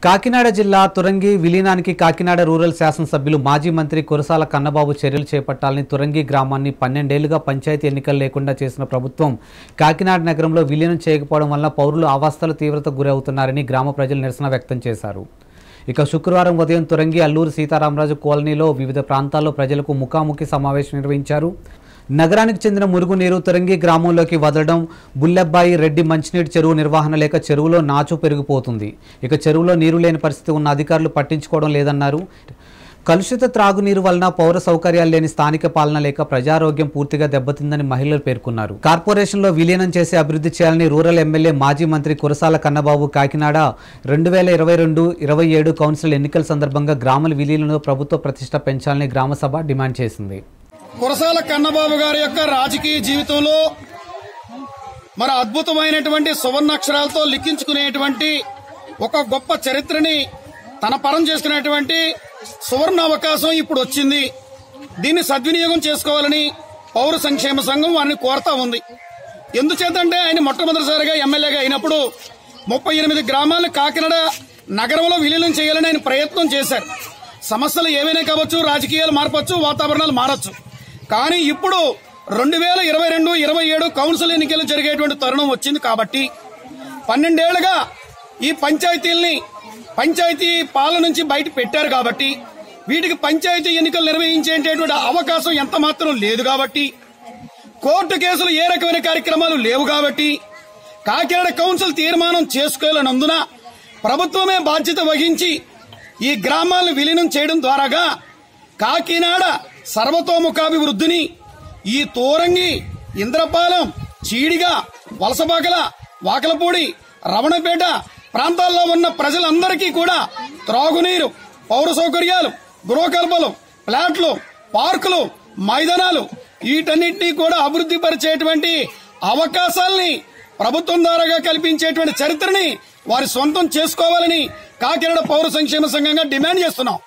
కాకినాడ జిల్లా తురంగి విలీనానికి కాకినాడ రూరల్ శాసనసభ్యులు మాజీ మంత్రి కురసాల కన్నబాబు చర్యలు చేపట్టాలని తురంగి గ్రామాన్ని పన్నెండేళ్లుగా పంచాయతీ ఎన్నికలు లేకుండా చేసిన ప్రభుత్వం కాకినాడ నగరంలో విలీనం చేయకపోవడం వల్ల పౌరులు అవస్థలు తీవ్రతకు గురవుతున్నారని గ్రామ ప్రజలు నిరసన వ్యక్తం చేశారు ఇక శుక్రవారం ఉదయం తురంగి అల్లూరు సీతారామరాజు కాలనీలో వివిధ ప్రాంతాల్లో ప్రజలకు ముఖాముఖి సమావేశం నిర్వహించారు నగరానికి చెందిన మురుగునీరు తొరంగి గ్రామంలోకి వదలడం బుల్లెబ్బాయి రెడ్డి మంచినీటి చెరువు నిర్వహణ లేక చెరువులో నాచు పెరిగిపోతుంది ఇక చెరువులో నీరు లేని పరిస్థితి ఉన్న అధికారులు పట్టించుకోవడం లేదన్నారు కలుషిత త్రాగునీరు వలన పౌర సౌకర్యాలు లేని స్థానిక పాలన లేక ప్రజారోగ్యం పూర్తిగా దెబ్బతిందని మహిళలు పేర్కొన్నారు కార్పొరేషన్లో విలీనం చేసి అభివృద్ధి చేయాలని రూరల్ ఎమ్మెల్యే మాజీ మంత్రి కురసాల కన్నబాబు కాకినాడ రెండు వేల ఇరవై రెండు ఇరవై ఏడు కౌన్సిల్ ఎన్నికల సందర్భంగా గ్రామాల విలీనంలో ప్రభుత్వ ప్రతిష్ట పెంచాలని గ్రామసభ డిమాండ్ చేసింది కురసాల కన్నబాబు గారి యొక్క రాజకీయ జీవితంలో మరి అద్భుతమైనటువంటి సువర్ణాక్షరాలతో లిఖించుకునేటువంటి ఒక గొప్ప చరిత్రని తన పరం చేసుకునేటువంటి సువర్ణ అవకాశం ఇప్పుడు వచ్చింది దీన్ని సద్వినియోగం చేసుకోవాలని పౌర సంక్షేమ సంఘం వారిని కోరుతా ఉంది ఎందుచేతంటే ఆయన మొట్టమొదటిసారిగా ఎమ్మెల్యేగా అయినప్పుడు ముప్పై ఎనిమిది గ్రామాలను కాకినాడ నగరంలో విలీనం చేయాలని ఆయన ప్రయత్నం చేశారు సమస్యలు ఏవైనా కావచ్చు రాజకీయాలు మారపచ్చు వాతావరణాలు మారచ్చు కానీ ఇప్పుడు రెండు వేల ఇరవై రెండు ఇరవై ఏడు కౌన్సిల్ ఎన్నికలు జరిగేటువంటి తరుణం వచ్చింది కాబట్టి పన్నెండేళ్లుగా ఈ పంచాయతీల్ని పంచాయతీ పాలన నుంచి బయట పెట్టారు కాబట్టి వీటికి పంచాయతీ ఎన్నికలు నిర్వహించేటటువంటి అవకాశం ఎంత మాత్రం లేదు కాబట్టి కోర్టు కేసులు ఏ రకమైన కార్యక్రమాలు లేవు కాబట్టి కాకినాడ కౌన్సిల్ తీర్మానం చేసుకోలేనందున ప్రభుత్వమే బాధ్యత వహించి ఈ గ్రామాలను విలీనం చేయడం ద్వారాగా కాకినాడ సర్వతోముఖాభివృద్ధిని ఈ తోరంగి ఇంద్రపాలెం చీడిగా వలసబాకల వాకలపూడి రమణపేట ప్రాంతాల్లో ఉన్న ప్రజలందరికీ కూడా త్రాగునీరు పౌర సౌకర్యాలు గృహకల్పలు ఫ్లాట్లు పార్కులు మైదానాలు వీటన్నిటినీ కూడా అభివృద్ధి పరిచేటువంటి అవకాశాల్ని ప్రభుత్వం ద్వారాగా కల్పించేటువంటి చరిత్రని వారి సొంతం చేసుకోవాలని కాకినాడ పౌర సంక్షేమ సంఘంగా డిమాండ్ చేస్తున్నాం